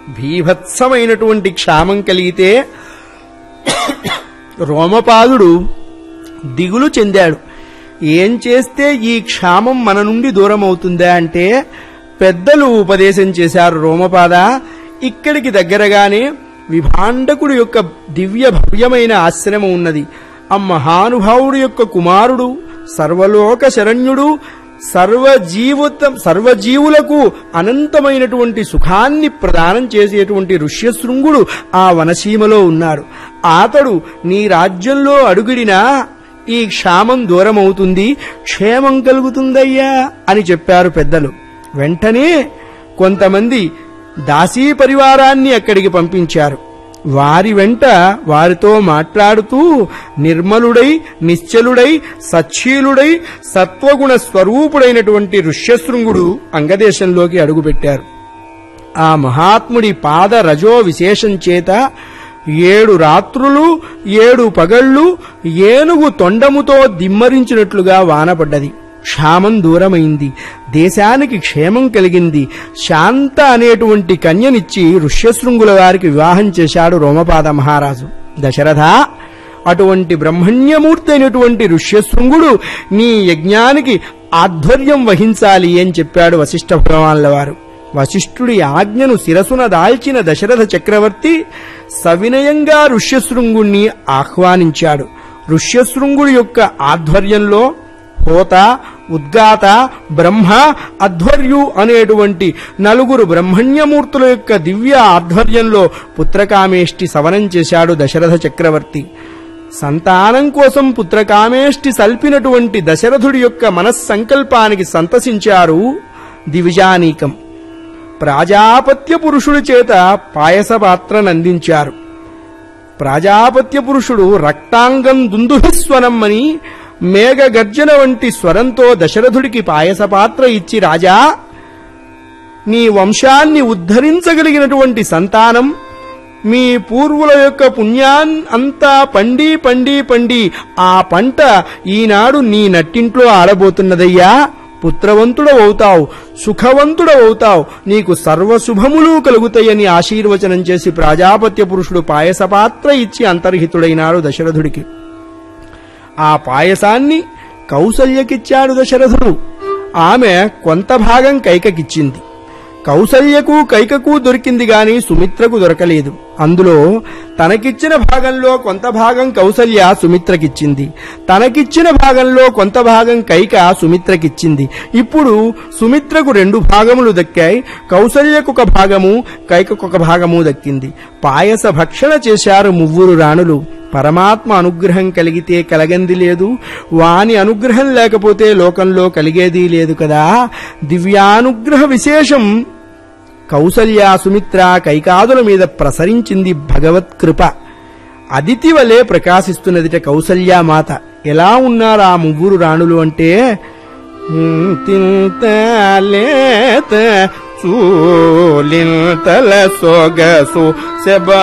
భీభత్సమైనటువంటి క్షామం కలిగితే రోమపాదుడు దిగులు చెందాడు ఏం చేస్తే ఈ క్షామం మన నుండి దూరం అవుతుందా అంటే పెద్దలు ఉపదేశం చేశారు రోమపాద ఇక్కడికి దగ్గరగానే విభాండకుడు యొక్క దివ్య భవ్యమైన ఆశ్రమం ఉన్నది ఆ మహానుభావుడు యొక్క కుమారుడు సర్వలోక శరణ్యుడు సర్వజీవితం సర్వజీవులకు అనంతమైనటువంటి సుఖాన్ని ప్రదానం చేసేటువంటి ఋష్యశృంగుడు ఆ వనసీమలో ఉన్నాడు అతడు నీ రాజ్యంలో అడుగిడినా ఈ క్షామం దూరమవుతుంది క్షేమం కలుగుతుందయ్యా అని చెప్పారు పెద్దలు వెంటనే కొంతమంది దాసీ పరివారాన్ని అక్కడికి పంపించారు వారి వెంట వారితో మాట్లాడుతూ నిర్మలుడై నిశ్చలుడై సచ్చీలుడై సత్వగుణ స్వరూపుడైనటువంటి ఋష్యశృంగుడు అంగదేశంలోకి అడుగుపెట్టారు ఆ మహాత్ముడి పాద రజో విశేషం చేత ఏడు రాత్రులు ఏడు పగళ్ళు ఏనుగు తొండముతో దిమ్మరించినట్లుగా వానపడ్డది క్షామం దూరమైంది దేశానికి క్షేమం కలిగింది శాంత అనేటువంటి కన్యనిచ్చి ఋష్యశృంగుల వారికి వివాహం చేశాడు రోమపాద మహారాజు దశరథ అటువంటి బ్రహ్మణ్యమూర్తి అయినటువంటి ఋష్యశృంగుడు నీ యజ్ఞానికి ఆధ్వర్యం వహించాలి అని చెప్పాడు వశిష్ఠ భగవాన్ల వారు వశిష్ఠుడి ఆజ్ఞను శిరసున దాల్చిన దశరథ చక్రవర్తి సవినయంగా ఋష్యశృంగుణ్ణి ఆహ్వానించాడు ఋష్యశృంగుడి యొక్క ఆధ్వర్యంలో హోత ఉద్గాత బ్రహ్మ అధ్వర్యు అనేటువంటి నలుగురు బ్రహ్మణ్యమూర్తుల యొక్క దివ్య ఆధ్వర్యంలో పుత్రకామేష్టి సవనం చేశాడు దశరథ చక్రవర్తి సంతానం కోసం పుత్రకామేష్టి సల్పినటువంటి దశరథుడి యొక్క మనస్సంకల్పానికి సంతసించారు దివిజానీకం ప్రాజాపత్య పురుషుడి చేత పాయస పాత్రనందించారు ప్రాజాపత్య పురుషుడు రక్తాంగం దుందుహిస్వనం అని మేఘ గర్జన వంటి స్వరంతో దశరథుడికి పాయస పాత్ర ఇచ్చి రాజా నీ వంశాన్ని ఉద్ధరించగలిగినటువంటి సంతానం మీ పూర్వుల యొక్క పుణ్యాన్ అంతా పండి పండి పండి ఆ పంట ఈనాడు నీ నట్టింట్లో ఆడబోతున్నదయ్యా పుత్రవంతుడవవుతావు సుఖవంతుడవవుతావు నీకు సర్వశుభములు కలుగుతాయని ఆశీర్వచనం చేసి ప్రజాపత్య పురుషుడు పాయసపాత్ర ఇచ్చి అంతర్హితుడైనాడు దశరథుడికి ఆ పాయసాన్ని కౌసల్యకిచ్చాడు దశరథుడు ఆమె కొంత భాగం కైకకిచ్చింది కౌసల్యకు కైకకు దొరికింది గాని సుమిత్రకు దొరకలేదు అందులో తనకిచ్చిన భాగంలో కొంత భాగం కౌసల్య సుమిత్రకిచ్చింది తనకిచ్చిన భాగంలో కొంత భాగం కైక సుమిత్రకిచ్చింది ఇప్పుడు సుమిత్రకు రెండు భాగములు దక్కాయి కౌసల్యకు ఒక భాగము కైకకు ఒక భాగము దక్కింది పాయస భక్షణ చేశారు మువ్వురు రాణులు పరమాత్మ అనుగ్రహం కలిగితే కలగంది లేదు వాని అనుగ్రహం లేకపోతే లోకంలో కలిగేది లేదు కదా దివ్యానుగ్రహ విశేషం కౌసల్య సుమిత్ర కైకాదుల మీద ప్రసరించింది భగవత్ కృప అదితి వలె ప్రకాశిస్తున్నదిట కౌసల్యామాత ఎలా ఉన్నారు ఆ ముగ్గురు రాణులు అంటే తింత లేత చూలింతల సొగసు శబ